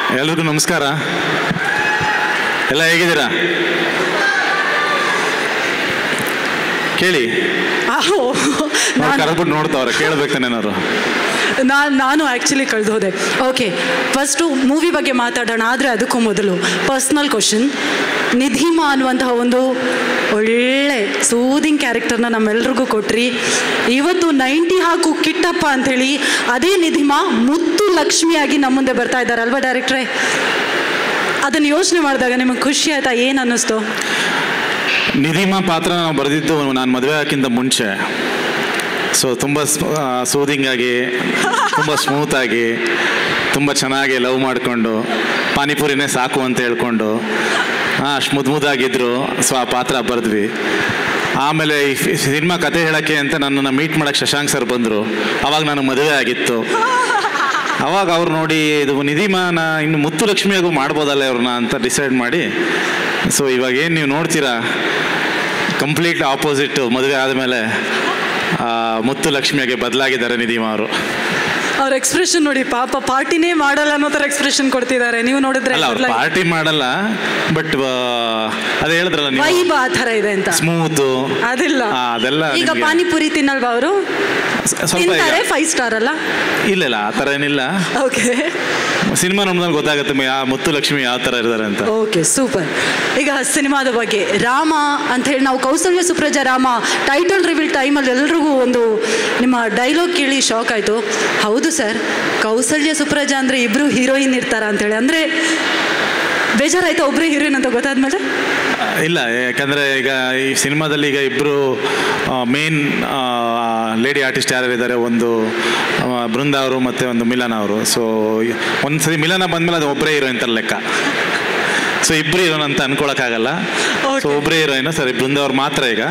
ಎಲ್ರಿಗೂ ನಮಸ್ಕಾರ ಎಲ್ಲ ಹೇಗಿದ್ದೀರಾ ಕೇಳಿ ಆಹೋ ನಾನು ಕರೆದ್ಬಿಟ್ಟು ನೋಡ್ತಾವ್ರೆ ಕೇಳ್ಬೇಕಾನೇನಾರು ನಾನು ನಾನು ಆ್ಯಕ್ಚುಲಿ ಕಳೆದೋದೆ ಓಕೆ ಫಸ್ಟು ಮೂವಿ ಬಗ್ಗೆ ಮಾತಾಡೋಣ ಆದರೆ ಅದಕ್ಕೂ ಮೊದಲು ಪರ್ಸ್ನಲ್ ಕ್ವಶನ್ ನಿಧಿಮಾ ಅನ್ನುವಂತಹ ಒಂದು ಒಳ್ಳೆ ಸೂದಿಂಗ್ ಕ್ಯಾರೆಕ್ಟರ್ನ ನಮ್ಮೆಲ್ರಿಗೂ ಕೊಟ್ರಿ ಇವತ್ತು ನೈಂಟಿ ಹಾಕು ಕಿಟ್ಟಪ್ಪ ಅಂಥೇಳಿ ಅದೇ ನಿಧಿಮಾ ಮುತ್ತು ಲಕ್ಷ್ಮಿಯಾಗಿ ನಮ್ಮ ಮುಂದೆ ಬರ್ತಾ ಇದ್ದಾರೆ ಅಲ್ವಾ ಡೈರೆಕ್ಟ್ರೇ ಅದನ್ನು ಯೋಚನೆ ಮಾಡಿದಾಗ ನಿಮಗೆ ಖುಷಿ ಆಯ್ತಾ ಏನು ಅನ್ನಿಸ್ತು ನಿಧಿಮಾ ಪಾತ್ರ ನಾವು ಬರೆದಿದ್ದು ನಾನು ಮದುವೆ ಹಾಕಿಂತ ಮುಂಚೆ ಸೊ ತುಂಬ ಸೂದಿಂಗ್ ಆಗಿ ತುಂಬ ಸ್ಮೂತ್ ಆಗಿ ತುಂಬ ಚೆನ್ನಾಗಿ ಲವ್ ಮಾಡಿಕೊಂಡು ಪಾನಿಪುರಿನೇ ಸಾಕು ಅಂತ ಹೇಳ್ಕೊಂಡು ಹಾಂ ಅಷ್ಟು ಮುದ್ದು ಮುದ್ದಾಗಿದ್ರು ಸೊ ಆ ಪಾತ್ರ ಬರೆದ್ವಿ ಆಮೇಲೆ ಈ ಸಿನಿಮಾ ಕತೆ ಹೇಳೋಕ್ಕೆ ಅಂತ ನನ್ನನ್ನು ಮೀಟ್ ಮಾಡೋಕ್ಕೆ ಶಶಾಂಕ್ ಸರ್ ಬಂದರು ಅವಾಗ ನಾನು ಮದುವೆ ಆಗಿತ್ತು ಅವಾಗ ಅವ್ರು ನೋಡಿ ಇದು ನಿಧಿಮಾನ ಇನ್ನು ಮುತ್ತು ಲಕ್ಷ್ಮಿಯಾಗೂ ಮಾಡ್ಬೋದಲ್ಲ ಇವ್ರನ್ನ ಅಂತ ಡಿಸೈಡ್ ಮಾಡಿ ಸೊ ಇವಾಗ ಏನು ನೀವು ನೋಡ್ತೀರಾ ಕಂಪ್ಲೀಟ್ ಆಪೋಸಿಟ್ ಮದುವೆ ಆದಮೇಲೆ ಮುತ್ತು ಲಕ್ಷ್ಮಿಯಾಗಿ ಬದಲಾಗಿದ್ದಾರೆ ನಿಧಿಮಾ ಅವರು ಅವ್ರ ಎಕ್ಸ್ಪ್ರೆಷನ್ ನೋಡಿ ಪಾಪ ಪಾರ್ಟಿನೇ ಮಾಡಲ್ಲ ಅನ್ನೋ ಥರ ಎಕ್ಸ್ಪ್ರೆಷನ್ ಕೊಡ್ತಿದ್ದಾರೆ ನೀವು ನೋಡಿದ್ರೆ ಅಲ್ಲ ಅವ್ರು ಪಾರ್ಟಿ ಮಾಡಲ್ಲ ಬಟ್ ಅದೇ ಹೇಳಿದ್ರಲ್ಲ ನೀವು ವೈಬ್ ಆ ಥರ ಇದೆ ಅಂತ ಸ್ಮೂತು ಅದಿಲ್ಲ ಅದೆಲ್ಲ ಈಗ ನಿಮ್ಗೆ ಪಾನಿಪುರಿ ತಿನ್ನಲ್ವಾ ಅವರು ಸ್ವಲ್ಪ ಈಗ- ತಿಂತಾರೆ ಫೈವ್ ಸ್ಟಾರ್ ಅಲ್ಲ ಇಲ್ಲ ಇಲ್ಲ ಆ ಥರ ಏನಿಲ್ಲ ಓಕೆ ಸಿನಿಮಾ ನೋಡಿದ್ಮೇಲೆ ಗೊತ್ತಾಗುತ್ತೆ ಯಾವ ಮುತ್ತು ಲಕ್ಷ್ಮಿ ಯಾವ ಥರ ಇದ್ದಾರೆ ಅಂತ ಓಕೆ ಸೂಪರ್ ಈಗ ಸಿನಿಮಾದ ಬಗ್ಗೆ ರಾಮ ಅಂತ ಹೇಳಿ ನಾವು ಕೌಸಲ್ಯ ಸುಪ್ರಜ ರಾಮ ಟೈಟಲ್ ರಿವೀಲ್ ಟೈಮಲ್ಲಿ ಎಲ್ರಿಗೂ ಒಂದು ನಿಮ್ಮ ಡೈಲಾಗ್ ಕೇಳಿ ಶಾಕ್ ಆಯಿತು ಹೌದು ಸರ್ ಕೌಸಲ್ಯ ಸುಪ್ರಜ ಅಂದರೆ ಇಬ್ಬರು ಹೀರೋಯಿನ್ ಇರ್ತಾರ ಅಂತೇಳಿ ಅಂದರೆ ಬೇಜಾರಾಯ್ತಾ ಒಬ್ಬರೇ ಹೀರೋಯಿನ್ ಅಂತ ಗೊತ್ತಾದ್ಮೇಲೆ ಇಲ್ಲ ಯಾಕಂದರೆ ಈಗ ಈ ಸಿನಿಮಾದಲ್ಲಿ ಈಗ ಇಬ್ಬರು ಮೇನ್ ಲೇಡಿ ಆರ್ಟಿಸ್ಟ್ ಯಾರ್ಯಾರಿದ್ದಾರೆ ಒಂದು ಆ, ಬೃಂದ ಅವರು ಮತ್ತು ಒಂದು ಮಿಲನ ಅವರು ಸೊ ಒಂದು ಸರಿ ಮಿಲನ ಬಂದಮೇಲೆ ಅದು ಒಬ್ಬರೇ ಹೀರೋಯಿನ್ ಥರ ಲೆಕ್ಕ ಸೊ ಇಬ್ಬರು ಹೀರೋನ್ ಅಂತ ಅನ್ಕೊಳಕ್ಕಾಗಲ್ಲ ಸೊ Okay. ಒಬ್ಬರೇ ಹೀರೋಯಿನ್ ಸರಿ ಬೃಂದ ಅವ್ರು ಮಾತ್ರ ಈಗ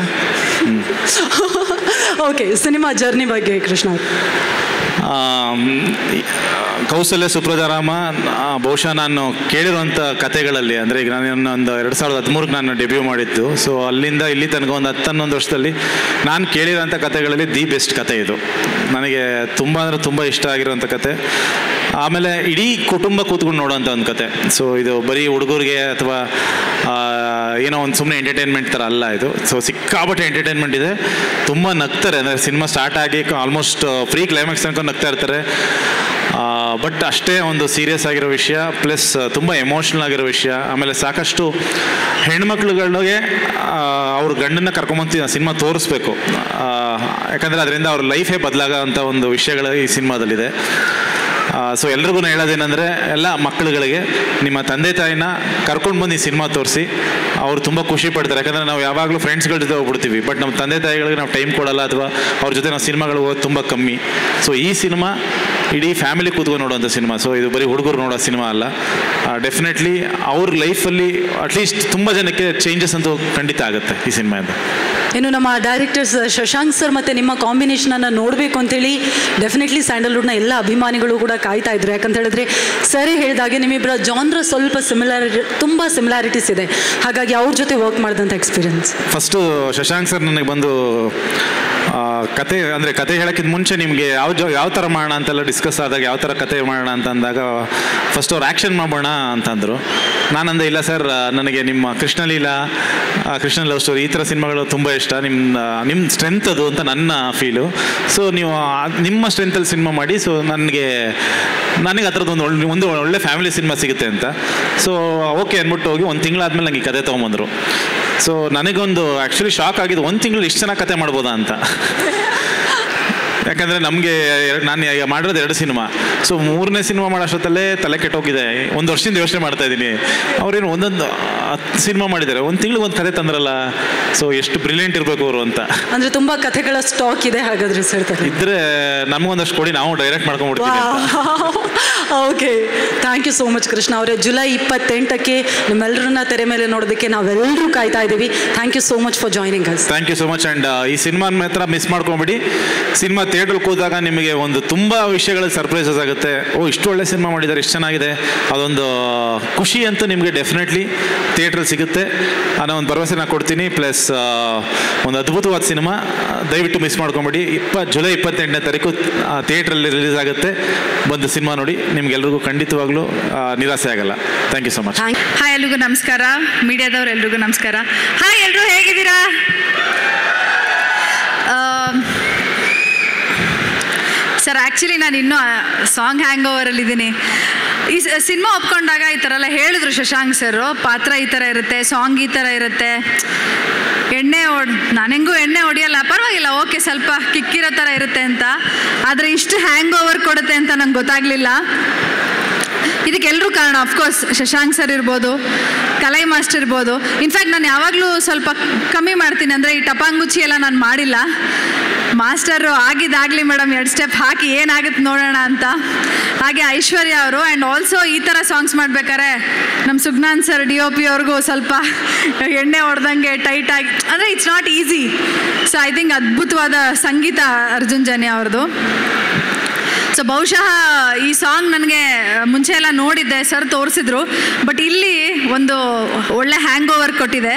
ಓಕೆ ಸಿನಿಮಾ ಜರ್ನಿ ಬಗ್ಗೆ ಕೃಷ್ಣ ಅವ್ರು. ಆಮ್, ಈ, ಕೌಸಲ್ಯ ಸುಪ್ರಜಾರಾಮ ಆ, ಬಹುಶಃ ನಾನು ಕೇಳಿರುವಂಥ ಕತೆಗಳಲ್ಲಿ ಅಂದರೆ ಈಗ ನಾನು ಒಂದು ಎರಡು ಸಾವಿರದ ಹದಿಮೂರಕ್ಕೆ ನಾನು ಡೆಬ್ಯೂ ಮಾಡಿದ್ದು ಸೊ ಅಲ್ಲಿಂದ ಇಲ್ಲಿ ತನಕ ಒಂದು ಹತ್ತನ್ನೊಂದು ವರ್ಷದಲ್ಲಿ ನಾನು ಕೇಳಿರೋಂಥ ಕತೆಗಳಲ್ಲಿ ದಿ ಬೆಸ್ಟ್ ಕತೆ ಇದು ನನಗೆ ತುಂಬ ಅಂದರೆ ತುಂಬ ಇಷ್ಟ ಆಗಿರೋಂಥ ಕತೆ ಆಮೇಲೆ ಇಡೀ ಕುಟುಂಬ ಕೂತ್ಕೊಂಡು ನೋಡೋಂಥ ಒಂದು ಕತೆ ಸೊ ಇದು ಬರೀ ಹುಡುಗರಿಗೆ ಅಥವಾ ಆ, ಏನೋ ಒಂದು ಸುಮ್ಮನೆ ಎಂಟರ್ಟೈನ್ಮೆಂಟ್ ಥರ ಅಲ್ಲ ಇದು ಸೊ ಸಿಕ್ಕಾಪಟ್ಟೆ ಎಂಟರ್ಟೈನ್ಮೆಂಟ್ ಇದೆ ತುಂಬ ನಗ್ತಾರೆ ಅಂದರೆ ಸಿನಿಮಾ ಸ್ಟಾರ್ಟ್ ಆಗಿ ಆಲ್ಮೋಸ್ಟ್ ಫ್ರೀ ಕ್ಲೈಮ್ಯಾಕ್ಸ್ ತನಕ ನಗ್ತಾ ಇರ್ತಾರೆ ಬಟ್ ಅಷ್ಟೇ ಒಂದು ಸೀರಿಯಸ್ ಆಗಿರೋ ವಿಷಯ ಪ್ಲಸ್ ತುಂಬ ಎಮೋಷ್ನಲ್ ಆಗಿರೋ ವಿಷಯ ಆಮೇಲೆ ಸಾಕಷ್ಟು ಹೆಣ್ಮಕ್ಳುಗಳಿಗೆ ಅವ್ರ ಗಂಡನ್ನ ಕರ್ಕೊಂಬಂತ ಸಿನಿಮಾ ತೋರಿಸ್ಬೇಕು ಆ, ಯಾಕಂದರೆ ಅದರಿಂದ ಅವ್ರ ಲೈಫೇ ಬದಲಾಗೋಂಥ ಒಂದು ವಿಷಯಗಳು ಈ ಸಿನಿಮಾದಲ್ಲಿದೆ ಸೊ ಎಲ್ರಿಗೂ ಹೇಳೋದೇನೆಂದರೆ ಎಲ್ಲ ಮಕ್ಕಳುಗಳಿಗೆ ನಿಮ್ಮ ತಂದೆ ತಾಯಿನ ಕರ್ಕೊಂಡು ಬಂದು ಈ ಸಿನಿಮಾ ತೋರಿಸಿ ಅವ್ರು ತುಂಬ ಖುಷಿ ಪಡ್ತಾರೆ ಯಾಕಂದರೆ ನಾವು ಯಾವಾಗಲೂ ಫ್ರೆಂಡ್ಸ್ಗಳ ಜೊತೆ ಹೋಗ್ಬಿಡ್ತೀವಿ ಬಟ್ ನಮ್ಮ ತಂದೆ ತಾಯಿಗಳಿಗೆ ನಾವು ಟೈಮ್ ಕೊಡಲ್ಲ ಅಥವಾ ಅವ್ರ ಜೊತೆ ನಾವು ಸಿನಿಮಾಗಳು ಹೋಗೋದು ತುಂಬ ಕಮ್ಮಿ ಸೊ ಈ ಸಿನಿಮಾ ಇಡೀ ಫ್ಯಾಮಿಲಿ ಕೂತ್ಕೊಂಡು ನೋಡುವಂಥ ಸಿನಿಮಾ ಸೊ ಇದು ಬರೀ ಹುಡುಗರು ನೋಡೋ ಸಿನಿಮಾ ಅಲ್ಲ ಡೆಫಿನೆಟ್ಲಿ ಅವ್ರ ಲೈಫಲ್ಲಿ ಅಟ್ಲೀಸ್ಟ್ ತುಂಬ ಜನಕ್ಕೆ ಚೇಂಜಸ್ ಅಂತೂ ಖಂಡಿತ ಆಗುತ್ತೆ ಈ ಸಿನಿಮಾಯಿಂದ ಇನ್ನು ನಮ್ಮ ಡೈರೆಕ್ಟರ್ಸ್ ಶಶಾಂಕ್ ಸರ್ ಮತ್ತು ನಿಮ್ಮ ಕಾಂಬಿನೇಷನನ್ನು ನೋಡಬೇಕು ಅಂತೇಳಿ ಡೆಫಿನೆಟ್ಲಿ ಸ್ಯಾಂಡಲ್ವುಡ್ನ ಎಲ್ಲ ಅಭಿಮಾನಿಗಳು ಕೂಡ ಕಾಯ್ತಾ ಇದ್ರು ಯಾಕಂತ ಹೇಳಿದ್ರೆ ಸರಿ ಹೇಳಿದಾಗೆ ನಿಮ್ಮಿಬ್ಬರ ಜಾನ್ರ ಸ್ವಲ್ಪ ಸಿಮಿಲಾರಿಟಿ ತುಂಬ ಸಿಮಿಲಾರಿಟೀಸ್ ಇದೆ ಹಾಗಾಗಿ ಅವ್ರ ಜೊತೆ ವರ್ಕ್ ಮಾಡಿದಂಥ ಎಕ್ಸ್ಪೀರಿಯನ್ಸ್ ಫಸ್ಟು ಶಶಾಂಕ್ ಸರ್ ನನಗೆ ಬಂದು ಆ, ಕತೆ ಅಂದರೆ ಕತೆ ಹೇಳೋಕ್ಕಿಂತ ಮುಂಚೆ ನಿಮಗೆ ಯಾವ ಜೊ ಯಾವ ಥರ ಮಾಡೋಣ ಅಂತೆಲ್ಲ ಡಿಸ್ಕಸ್ ಆದಾಗ ಯಾವ ಥರ ಕತೆ ಮಾಡೋಣ ಅಂತ ಅಂದಾಗ ಫಸ್ಟ್ ಅವ್ರು ಆ್ಯಕ್ಷನ್ ಮಾಡೋಣ ಅಂತಂದರು ನಾನಂದೆ ಇಲ್ಲ ಸರ್ ನನಗೆ ನಿಮ್ಮ ಕೃಷ್ಣಲೀಲಾ ಆ, ಕೃಷ್ಣ ಲವ್ ಸ್ಟೋರಿ ಈ ಥರ ಸಿನಿಮಾಗಳು ತುಂಬ ಇಷ್ಟ ನಿಮ್ಮ ನಿಮ್ಮ ಸ್ಟ್ರೆಂತ್ ಅದು ಅಂತ ನನ್ನ ಫೀಲು ಸೊ ನೀವು ಆ- ನಿಮ್ಮ ಸ್ಟ್ರೆಂತಲ್ಲಿ ಸಿನಿಮಾ ಮಾಡಿ ಸೊ ನನಗೆ ನನಗೆ ಆ ಥರದ್ದು ಒಂದು ಒಳ್ಳೆ ಒಂದು ಒಳ್ಳೆ ಫ್ಯಾಮಿಲಿ ಸಿನಿಮಾ ಸಿಗುತ್ತೆ ಅಂತ ಸೊ ಓಕೆ ಅಂದ್ಬಿಟ್ಟು ಹೋಗಿ ಒಂದು ತಿಂಗಳಾದ್ಮೇಲೆ ನನಗೆ ಈ ಕತೆ ತೊಗೊಂಬಂದರು ಸೊ ನನಗೊಂದು ಆ್ಯಕ್ಚುಲಿ ಶಾಕ್ ಆಗಿದ್ದು ಒಂದು ತಿಂಗಳು ಇಷ್ಟು ಚೆನ್ನಾಗಿ ಕತೆ ಮಾಡ್ಬೋದಾ ಅಂತ ಯಾಕಂದರೆ ನಮಗೆ ನಾನು ಈಗ ಮಾಡಿರೋದು ಎರಡು ಸಿನಿಮಾ ಸೊ ಮೂರನೇ ಸಿನಿಮಾ ಮಾಡೋಷ್ಟೊತ್ತಲ್ಲೇ ತಲೆ ಕೆಟ್ಟೋಗಿದೆ ಒಂದು ವರ್ಷದಿಂದ ಯೋಚನೆ ಮಾಡ್ತಾ ಇದ್ದೀನಿ ಅವ್ರೇನು ಒಂದೊಂದು ಹತ್ತು ಸಿನಿಮಾ ಮಾಡಿದ್ದಾರೆ ಒಂದು ತಿಂಗಳಿಗೆ ಒಂದು ಕತೆ ತಂದ್ರಲ್ಲ ಸೊ ಎಷ್ಟು ಬ್ರಿಲಿಯಂಟ್ ಇರಬೇಕು ಅವರು ಅಂತ ಅಂದರೆ ತುಂಬ ಕಥೆಗಳ ಸ್ಟಾಕ್ ಇದೆ ಹಾಗಾದ್ರೆ ಸರ್ ಇದ್ರೆ ನಮಗೊಂದಷ್ಟು ಕೊಡಿ ನಾವು ಡೈರೆಕ್ಟ್ ಮಾಡ್ಕೊಂಡ್ಬಿಡ್ತೀವಿ ಅಂತ okay thank you so much Krishna ಅವರೇ ಜುಲೈ ಇಪ್ಪತ್ತೆಂಟಕ್ಕೆ ನಿಮ್ಮೆಲ್ಲರನ್ನ ತೆರೆ ಮೇಲೆ ನೋಡೋದಕ್ಕೆ ನಾವೆಲ್ಲರೂ ಕಾಯ್ತಾ ಇದ್ದೀವಿ thank you so much for joining us thank you so much and ಈ ಸಿನಿಮಾ ಮಾತ್ರ ಮಿಸ್ ಮಾಡ್ಕೊಂಬಿಡಿ ಸಿನಿಮಾ ಥಿಯೇಟ್ರಲ್ಲಿ ಕೂತಾಗ ನಿಮಗೆ ಒಂದು ತುಂಬ ವಿಷಯಗಳ ಸರ್ಪ್ರೈಸಸ್ ಆಗುತ್ತೆ ಓ ಇಷ್ಟು ಒಳ್ಳೆ ಸಿನಿಮಾ ಮಾಡಿದ್ದಾರೆ ಇಷ್ಟು ಚೆನ್ನಾಗಿದೆ ಅದೊಂದು ಖುಷಿ ಅಂತೂ ನಿಮಗೆ ಡೆಫಿನೆಟ್ಲಿ ಥಿಯೇಟ್ರಲ್ಲಿ ಸಿಗುತ್ತೆ ಅನ್ನೋ ಒಂದು ಭರವಸೆ ನಾನು ಕೊಡ್ತೀನಿ ಪ್ಲಸ್ ಒಂದು ಅದ್ಭುತವಾದ ಸಿನಿಮಾ ದಯವಿಟ್ಟು ಮಿಸ್ ಮಾಡ್ಕೊಂಬೇಡಿ ಇಪ್ಪತ್ತು ಜುಲೈ ಇಪ್ಪತ್ತೆಂಟನೇ ತಾರೀಕು ಥಿಯೇಟ್ರಲ್ಲಿ ರಿಲೀಸ್ ಆಗುತ್ತೆ ಬಂದು ಸಿನಿಮಾ ನೋಡಿ ನಿಮ್ಗೆಲ್ರಿಗೂ ಖಂಡಿತವಾಗ್ಲೂ ಆ, ನಿರಾಸೆ ಆಗಲ್ಲ thank you so much thank hi ಎಲ್ರಿಗೂ ನಮಸ್ಕಾರ ಮೀಡಿಯಾದವ್ರು ಎಲ್ರಿಗೂ ನಮಸ್ಕಾರ ಹಾಯ್ ಎಲ್ರು ಹೇಗಿದ್ದೀರಾ ಸರ್ ಆ್ಯಕ್ಚುಲಿ ನಾನು ಇನ್ನೂ ಸಾಂಗ್ ಹ್ಯಾಂಗ್ ಓವರಲ್ಲಿದ್ದೀನಿ ಈ ಸಿನಿಮಾ ಒಪ್ಕೊಂಡಾಗ ಈ ಥರ ಎಲ್ಲ ಹೇಳಿದ್ರು ಶಶಾಂಕ್ ಸರು ಪಾತ್ರ ಈ ಥರ ಇರುತ್ತೆ ಸಾಂಗ್ ಈ ಥರ ಇರುತ್ತೆ ಎಣ್ಣೆ ಹೊಡ್ ನಾನು ಹೆಂಗೂ ಎಣ್ಣೆ ಹೊಡಿಯಲ್ಲ ಪರವಾಗಿಲ್ಲ ಓಕೆ ಸ್ವಲ್ಪ ಕಿಕ್ಕಿರೋ ಥರ ಇರುತ್ತೆ ಅಂತ ಆದರೆ ಇಷ್ಟು ಹ್ಯಾಂಗ್ ಓವರ್ ಕೊಡುತ್ತೆ ಅಂತ ನಂಗೆ ಗೊತ್ತಾಗಲಿಲ್ಲ ಇದಕ್ಕೆ ಎಲ್ಲರೂ ಕಾರಣ ಅಫ್ಕೋರ್ಸ್ ಶಶಾಂಕ್ ಸರ್ ಇರ್ಬೋದು ಕಲೈ ಮಾಸ್ಟರ್ ಇರ್ಬೋದು ಇನ್ಫ್ಯಾಕ್ಟ್ ನಾನು ಯಾವಾಗಲೂ ಸ್ವಲ್ಪ ಕಮ್ಮಿ ಮಾಡ್ತೀನಿ ಅಂದರೆ ಈ ಟಪಾಂಗುಚ್ಚಿ ಎಲ್ಲ ನಾನು ಮಾಡಿಲ್ಲ ಮಾಸ್ಟರು ಆಗಿದ್ದಾಗಲಿ ಮೇಡಮ್ ಎರಡು ಸ್ಟೆಪ್ ಹಾಕಿ ಏನಾಗುತ್ತೆ ನೋಡೋಣ ಅಂತ ಹಾಗೆ ಐಶ್ವರ್ಯ ಅವರು ಆ್ಯಂಡ್ ಆಲ್ಸೋ ಈ ಥರ ಸಾಂಗ್ಸ್ ಮಾಡ್ಬೇಕಾದ್ರೆ ನಮ್ಮ Sugnan sir D O P ಅವ್ರಿಗೂ ಸ್ವಲ್ಪ ಎಣ್ಣೆ ಹೊಡೆದಂಗೆ ಟೈಟಾಗಿ ಅಂದರೆ it's not easy so I think ಅದ್ಭುತವಾದ ಸಂಗೀತ ಅರ್ಜುನ್ ಜನ್ಯ ಅವ್ರದ್ದು ಸೊ ಬಹುಶಃ ಈ ಸಾಂಗ್ ನನಗೆ ಮುಂಚೆ ಎಲ್ಲ ನೋಡಿದ್ದೆ ಸರ್ ತೋರಿಸಿದ್ರು ಬಟ್ ಇಲ್ಲಿ ಒಂದು ಒಳ್ಳೆ ಹ್ಯಾಂಗ್ ಓವರ್ ಕೊಟ್ಟಿದೆ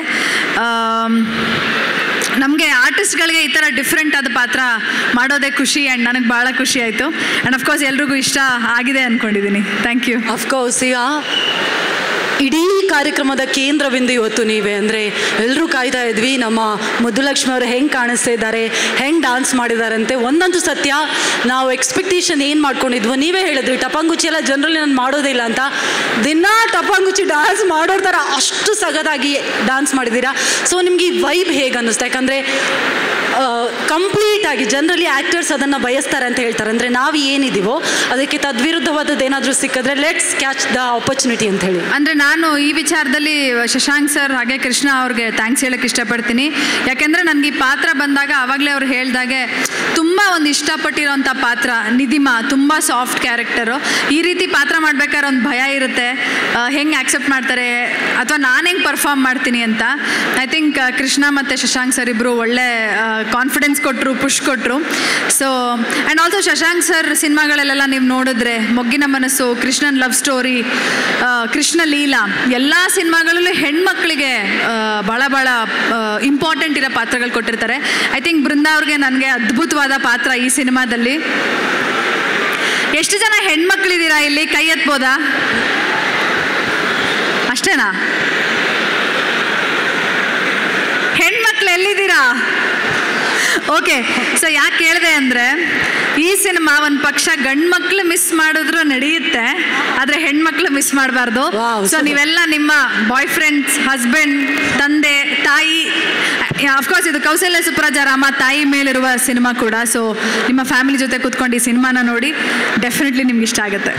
ನಮಗೆ ಆರ್ಟಿಸ್ಟ್ಗಳಿಗೆ ಈ ಥರ ಡಿಫ್ರೆಂಟ್ ಆದ ಪಾತ್ರ ಮಾಡೋದೇ ಖುಷಿ ಆ್ಯಂಡ್ ನನಗೆ ಭಾಳ ಖುಷಿ ಆಯಿತು ಆ್ಯಂಡ್ ಅಫ್ಕೋರ್ಸ್ ಎಲ್ರಿಗೂ ಇಷ್ಟ ಆಗಿದೆ ಅಂದ್ಕೊಂಡಿದ್ದೀನಿ ಥ್ಯಾಂಕ್ ಯು ಅಫ್ಕೋರ್ಸ್ ಈಗ ಇಡೀ ಕಾರ್ಯಕ್ರಮದ ಕೇಂದ್ರ ಬಿಂದು ಇವತ್ತು ನೀವೇ ಅಂದರೆ ಎಲ್ಲರೂ ಕಾಯ್ತಾ ಇದ್ವಿ ನಮ್ಮ ಮುದ್ದುಲಕ್ಷ್ಮಿ ಅವರು ಹೆಂಗೆ ಕಾಣಿಸ್ತಾ ಇದ್ದಾರೆ ಹೆಂಗೆ ಡಾನ್ಸ್ ಮಾಡಿದಾರಂತೆ ಒಂದಂತೂ ಸತ್ಯ ನಾವು ಎಕ್ಸ್ಪೆಕ್ಟೇಷನ್ ಏನು ಮಾಡ್ಕೊಂಡಿದ್ವು ನೀವೇ ಹೇಳಿದ್ವಿ ಟಪಾಂಗುಚ್ಚಿ ಎಲ್ಲ ಜನರಲಿ ನಾನು ಮಾಡೋದಿಲ್ಲ ಅಂತ ದಿನ ಟಪಾಂಗುಚ್ಚಿ ಡಾನ್ಸ್ ಮಾಡೋರ್ ಥರ ಅಷ್ಟು ಸಗದಾಗಿ ಡಾನ್ಸ್ ಮಾಡಿದ್ದೀರಾ ಸೊ ನಿಮ್ಗೆ ಈ ವೈಬ್ ಹೇಗೆ ಅನ್ನಿಸ್ತಾ ಯಾಕಂದರೆ ಕಂಪ್ಲೀಟ್ ಆಗಿ ಜನರಲಿ ಆ್ಯಕ್ಟರ್ಸ್ ಅದನ್ನು ಬಯಸ್ತಾರೆ ಅಂತ ಹೇಳ್ತಾರೆ ಅಂದರೆ ನಾವು ಏನಿದ್ದೀವೋ ಅದಕ್ಕೆ ತದ್ವಿರುದ್ಧವಾದದ್ದು ಏನಾದರೂ ಸಿಕ್ಕಿದ್ರೆ ಲೆಟ್ಸ್ ಕ್ಯಾಚ್ ದ ಆಪರ್ಚುನಿಟಿ ಅಂತ ಹೇಳಿ ಅಂದರೆ ನಾನು ಈ ವಿಚಾರದಲ್ಲಿ ಶಶಾಂಕ್ ಸರ್ ಹಾಗೆ ಕೃಷ್ಣ ಅವ್ರಿಗೆ ಥ್ಯಾಂಕ್ಸ್ ಹೇಳಕ್ಕೆ ಇಷ್ಟಪಡ್ತೀನಿ ಯಾಕೆಂದರೆ ನನಗೆ ಈ ಪಾತ್ರ ಬಂದಾಗ ಆವಾಗಲೇ ಅವ್ರು ಹೇಳ್ದಾಗೆ ತುಂಬ ಒಂದು ಇಷ್ಟಪಟ್ಟಿರೋಂಥ ಪಾತ್ರ ನಿಧಿಮಾ ತುಂಬ ಸಾಫ್ಟ್ ಕ್ಯಾರೆಕ್ಟರು ಈ ರೀತಿ ಪಾತ್ರ ಮಾಡ್ಬೇಕಾದ್ರೆ ಒಂದು ಭಯ ಇರುತ್ತೆ ಹೆಂಗೆ ಆಕ್ಸೆಪ್ಟ್ ಮಾಡ್ತಾರೆ ಅಥವಾ ನಾನು ಹೆಂಗೆ ಪರ್ಫಾರ್ಮ್ ಮಾಡ್ತೀನಿ ಅಂತ ಐ ಥಿಂಕ್ ಕೃಷ್ಣ ಮತ್ತು ಶಶಾಂಕ್ ಸರ್ ಇಬ್ಬರು ಒಳ್ಳೆ ಕಾನ್ಫಿಡೆನ್ಸ್ ಕೊಟ್ಟರು ಪುಷ್ ಕೊಟ್ಟರು so and also Shashank sir ಸಿನಿಮಾಗಳಲ್ಲೆಲ್ಲ ನೀವು ನೋಡಿದ್ರೆ ಮೊಗ್ಗಿನ ಮನಸ್ಸು ಕೃಷ್ಣನ್ ಲವ್ ಸ್ಟೋರಿ ಕೃಷ್ಣ ಲೀಲಾ ಎಲ್ಲ ಸಿನಿಮಾಗಳಲ್ಲೂ ಹೆಣ್ಮಕ್ಳಿಗೆ ಆ, ಭಾಳ ಭಾಳ ಇಂಪಾರ್ಟೆಂಟ್ ಇರೋ ಪಾತ್ರಗಳು ಕೊಟ್ಟಿರ್ತಾರೆ ಐ ಥಿಂಕ್ ಬೃಂದಾ ಅವ್ರಿಗೆ ನನಗೆ ಅದ್ಭುತವಾದ ಪಾತ್ರ ಈ ಸಿನಿಮಾದಲ್ಲಿ ಎಷ್ಟು ಜನ ಹೆಣ್ಮಕ್ಳಿದ್ದೀರಾ ಇಲ್ಲಿ ಕೈ ಎತ್ಬೋದಾ ಅಷ್ಟೇನಾ ಹೆಣ್ಮಕ್ಳು ಎಲ್ಲಿದ್ದೀರಾ ಓಕೆ ಸೊ ಯಾಕೆ ಕೇಳಿದೆ ಅಂದರೆ ಈ ಸಿನಿಮಾ ಒಂದು ಪಕ್ಷ ಗಂಡು ಮಕ್ಳು ಮಿಸ್ ಮಾಡಿದ್ರು ನಡೆಯುತ್ತೆ ಆದರೆ ಹೆಣ್ಮಕ್ಳು ಮಿಸ್ ಮಾಡಬಾರ್ದು Wow, ಸೊ super. ನೀವೆಲ್ಲ ನಿಮ್ಮ ಬಾಯ್ ಫ್ರೆಂಡ್ಸ್ ಹಸ್ಬೆಂಡ್ ತಂದೆ ತಾಯಿ ಅಫ್ಕೋರ್ಸ್ ಇದು ಕೌಶಲ್ಯ ಸುಪ್ರಜಾರಾಮ ತಾಯಿ ಮೇಲಿರುವ ಸಿನಿಮಾ ಕೂಡ ಸೊ ನಿಮ್ಮ ಫ್ಯಾಮಿಲಿ ಜೊತೆ ಕೂತ್ಕೊಂಡು ಈ ಸಿನಿಮಾನ ನೋಡಿ ಡೆಫಿನೆಟ್ಲಿ ನಿಮ್ಗೆ ಇಷ್ಟ ಆಗುತ್ತೆ